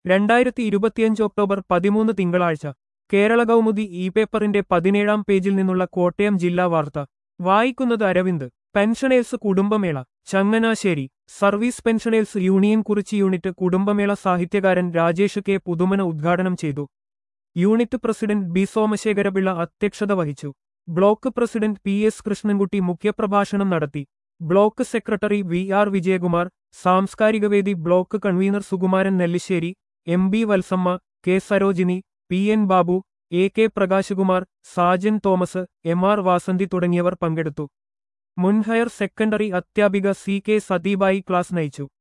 രണ്ടായിരത്തി ഇരുപത്തിയഞ്ച് ഒക്ടോബർ പതിമൂന്ന് തിങ്കളാഴ്ച കേരള കൗമുദി ഇ പേപ്പറിന്റെ പതിനേഴാം പേജിൽ നിന്നുള്ള കോട്ടയം ജില്ലാ വാർത്ത വായിക്കുന്നത് അരവിന്ദ് പെൻഷനേഴ്സ് കുടുംബമേള Changanassery service pensioners union Kurichi unit കുടുംബമേള സാഹിത്യകാരൻ രാജേഷ് കെ പുതുമന ഉദ്ഘാടനം ചെയ്തു യൂണിറ്റ് പ്രസിഡന്റ് ബി സോമശേഖരപിള്ള അധ്യക്ഷത വഹിച്ചു block president P S Krishnankutty മുഖ്യപ്രഭാഷണം നടത്തി block secretary V R Vijayakumar സാംസ്കാരികവേദി block convener Sukumaran Nellissery M B Valsamma K Sarojini P N Babu A K Prakashkumar Sajan Thomas M R Vasanthi തുടങ്ങിയവർ പങ്കെടുത്തു മുൻ ഹയർ സെക്കൻഡറി അധ്യാപിക സി കെ സതീബായി ക്ലാസ് നയിച്ചു